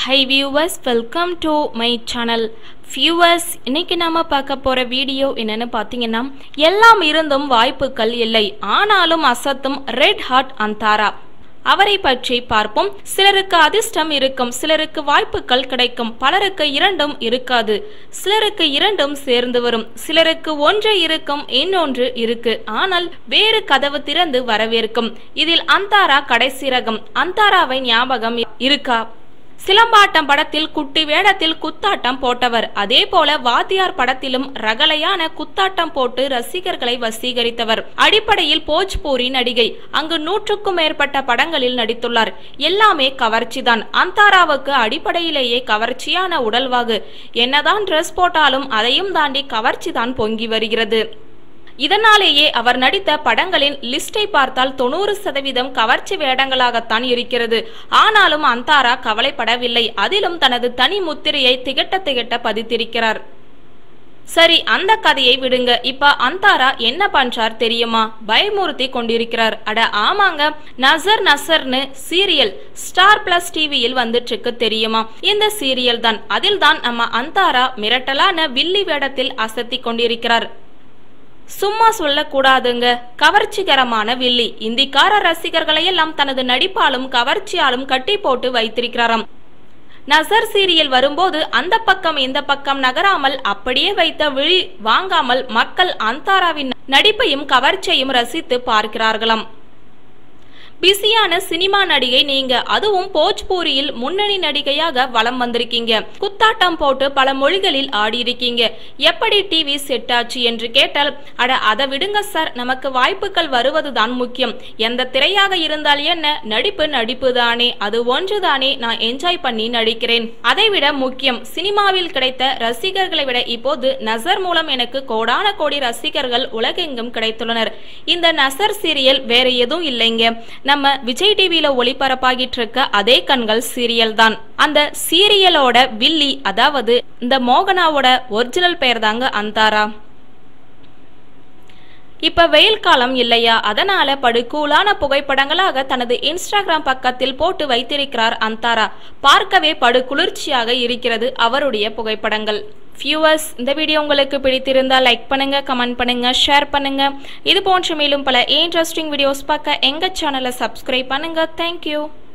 high viewers welcome to my channel viewers இன்னைக்கு நாம பார்க்க போற வீடியோ என்னன்னு பார்த்தீங்கன்னா எல்லாம் இருந்தும் வாய்ப்புகள் இல்லை ஆனாலும் அசத்தும் ரெட் ஹாட் அந்தாரா அவரை பற்றி பார்ப்போம் சிலருக்கு அதிர்ஷ்டம் இருக்கும் சிலருக்கு வாய்ப்புகள் கிடைக்கும் பலருக்கு இரண்டும் இருக்காது சிலருக்கு இரண்டும் சேர்ந்து வரும் சிலருக்கு ஒன்று இருக்கும் இன்னொன்று இருக்கு ஆனால் வேறு கதவு திறந்து வரவேற்கும் இதில் அந்தாரா கடைசி ரகம் அந்தாராவை ஞாபகம் இருக்கா சிலம்பாட்டம் படத்தில் குட்டி வேடத்தில் குத்தாட்டம் போட்டவர் அதே போல வாத்தியார் படத்திலும் ரகலையான குத்தாட்டம் போட்டு ரசிகர்களை வசீகரித்தவர் அடிப்படையில் போஜ்பூரி நடிகை அங்கு நூற்றுக்கும் மேற்பட்ட படங்களில் நடித்துள்ளார் எல்லாமே கவர்ச்சிதான் அந்தாராவுக்கு அடிப்படையிலேயே கவர்ச்சியான உடல்வாகு என்னதான் ட்ரெஸ் போட்டாலும் அதையும் தாண்டி கவர்ச்சி தான் பொங்கி வருகிறது இதனாலேயே அவர் நடித்த படங்களின் லிஸ்டை பார்த்தால் தொண்ணூறு சதவீதம் கவர்ச்சி வேடங்களாகத்தான் இருக்கிறது ஆனாலும் அந்தாரா கவலைப்படவில்லை அதிலும் தனது தனி முத்திரையை திகட்ட திகட்ட பதித்திருக்கிறார் சரி அந்த கதையை விடுங்க இப்ப அந்தாரா என்ன பண்றார் தெரியுமா பயமுறுத்தி கொண்டிருக்கிறார் அட ஆமாங்க நசர் நசர்னு சீரியல் ஸ்டார் பிளஸ் டிவியில் வந்துட்டு இருக்கு தெரியுமா இந்த சீரியல் தான் அதில் தான் நம்ம அந்தாரா மிரட்டலான வில்லி வேடத்தில் அசத்தி கொண்டிருக்கிறார் சும்மா சொல்லக்கூடாதுங்க கவர்ச்சிகரமான வில்லி இந்திக்கார ரசிகர்களை எல்லாம் தனது நடிப்பாலும் கவர்ச்சியாலும் கட்டி போட்டு வைத்திருக்கிறாராம் நசர் சீரியல் வரும்போது அந்த பக்கம் இந்த பக்கம் நகராமல் அப்படியே வைத்த விழி வாங்காமல் மக்கள் அந்தாராவின் நடிப்பையும் கவர்ச்சியையும் ரசித்து பார்க்கிறார்களாம் பிஸியான சினிமா நடிகை நீங்க அதுவும் போஜ்பூரியில் முன்னணி நடிகையாக வலம் வந்திருக்கீங்க குத்தாட்டம் போட்டு பல மொழிகளில் ஆடியிருக்கீங்க எப்படி டிவி செட் ஆச்சு என்று கேட்டால் அட அதை விடுங்க சார் நமக்கு வாய்ப்புகள் வருவதுதான் முக்கியம் எந்த திரையாக இருந்தால் என்ன நடிப்பு நடிப்பு தானே அது ஒன்றுதானே நான் என்ஜாய் பண்ணி நடிக்கிறேன் அதை விட முக்கியம் சினிமாவில் கிடைத்த ரசிகர்களை விட இப்போது நசர் மூலம் எனக்கு கோடான கோடி ரசிகர்கள் உலகெங்கும் கிடைத்துள்ளனர் இந்த நசர் சீரியல் வேற எதுவும் இல்லைங்க நம்ம விஜய் டிவியில ஒளிபரப்பாகிட்டு இருக்க அதே கண்கள் சீரியல் தான் அந்த சீரியலோட வில்லி அதாவது இந்த மோகனாவோட ஒரிஜினல் பெயர் தாங்க அந்தாரா இப்ப வெயில் காலம் இல்லையா அதனால படுகூலான புகைப்படங்களாக தனது இன்ஸ்டாகிராம் பக்கத்தில் போட்டு வைத்திருக்கிறார் அந்தாரா பார்க்கவே படு குளிர்ச்சியாக இருக்கிறது அவருடைய புகைப்படங்கள் வியூவர்ஸ் இந்த வீடியோ உங்களுக்கு பிடித்திருந்தால் லைக் பண்ணுங்க கமெண்ட் பண்ணுங்க ஷேர் பண்ணுங்க இது போன்ற மேலும் பல இன்ட்ரெஸ்டிங் வீடியோஸ் பார்க்க எங்க சேனலை சப்ஸ்கிரைப் பண்ணுங்க தேங்க்யூ